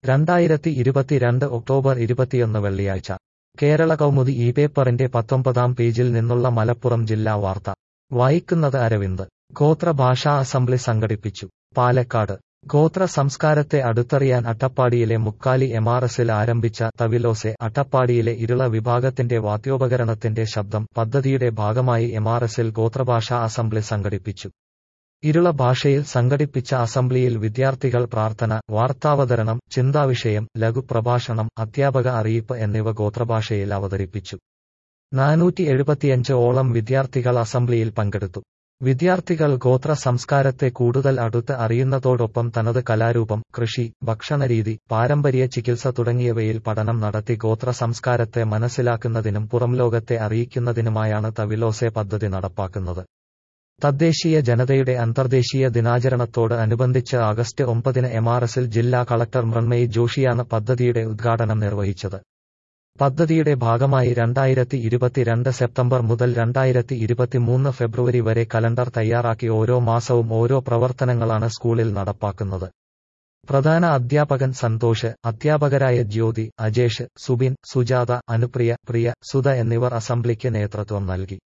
രണ്ടായിരത്തി ഇരുപത്തിരണ്ട് ഒക്ടോബർ ഇരുപത്തിയൊന്ന് വെള്ളിയാഴ്ച കേരള കൗമുദി ഈ പേപ്പറിന്റെ പത്തൊമ്പതാം പേജിൽ നിന്നുള്ള മലപ്പുറം ജില്ലാ വാർത്ത വായിക്കുന്നത് അരവിന്ദ് ഗോത്ര ഭാഷാ അസംബ്ലി സംഘടിപ്പിച്ചു പാലക്കാട് ഗോത്ര സംസ്കാരത്തെ അടുത്തറിയാൻ അട്ടപ്പാടിയിലെ മുക്കാലി എംആർഎസിൽ ആരംഭിച്ച തവിലോസെ അട്ടപ്പാടിയിലെ ഇരുള വിഭാഗത്തിന്റെ വാദ്യോപകരണത്തിന്റെ ശബ്ദം പദ്ധതിയുടെ ഭാഗമായി എംആർഎസിൽ ഗോത്രഭാഷാ അസംബ്ലി സംഘടിപ്പിച്ചു ഇരുള ഭാഷയിൽ സംഘടിപ്പിച്ച അസംബ്ലിയിൽ വിദ്യാർത്ഥികൾ പ്രാർത്ഥന വാർത്താവതരണം ചിന്താവിഷയം ലഘുപ്രഭാഷണം അധ്യാപക അറിയിപ്പ് എന്നിവ ഗോത്രഭാഷയിൽ അവതരിപ്പിച്ചു നാനൂറ്റി എഴുപത്തിയഞ്ച് ഓളം വിദ്യാർത്ഥികൾ അസംബ്ലിയിൽ പങ്കെടുത്തു വിദ്യാർത്ഥികൾ ഗോത്ര സംസ്കാരത്തെ കൂടുതൽ അടുത്ത് അറിയുന്നതോടൊപ്പം തനത് കലാരൂപം കൃഷി ഭക്ഷണരീതി പാരമ്പര്യ ചികിത്സ തുടങ്ങിയവയിൽ പഠനം നടത്തി ഗോത്ര സംസ്കാരത്തെ മനസ്സിലാക്കുന്നതിനും പുറംലോകത്തെ അറിയിക്കുന്നതിനുമായാണ് തവിലോസെ പദ്ധതി നടപ്പാക്കുന്നത് തദ്ദേശീയ ജനതയുടെ അന്തർദേശീയ ദിനാചരണത്തോട് അനുബന്ധിച്ച് ആഗസ്റ്റ് ഒമ്പതിന് എംആർഎസിൽ ജില്ലാ കളക്ടർ മൃണ്മയി ജോഷിയാണ് പദ്ധതിയുടെ ഉദ്ഘാടനം നിർവഹിച്ചത് പദ്ധതിയുടെ ഭാഗമായി രണ്ടായിരത്തി ഇരുപത്തിരണ്ട് സെപ്റ്റംബർ മുതൽ രണ്ടായിരത്തി ഇരുപത്തിമൂന്ന് ഫെബ്രുവരി വരെ കലണ്ടർ തയ്യാറാക്കി ഓരോ മാസവും ഓരോ പ്രവർത്തനങ്ങളാണ് സ്കൂളിൽ നടപ്പാക്കുന്നത് പ്രധാന അധ്യാപകൻ സന്തോഷ് അധ്യാപകരായ ജ്യോതി അജേഷ് സുബിൻ സുജാത അനുപ്രിയ പ്രിയ സുധ എന്നിവർ അസംബ്ലിക്ക് നേതൃത്വം നൽകി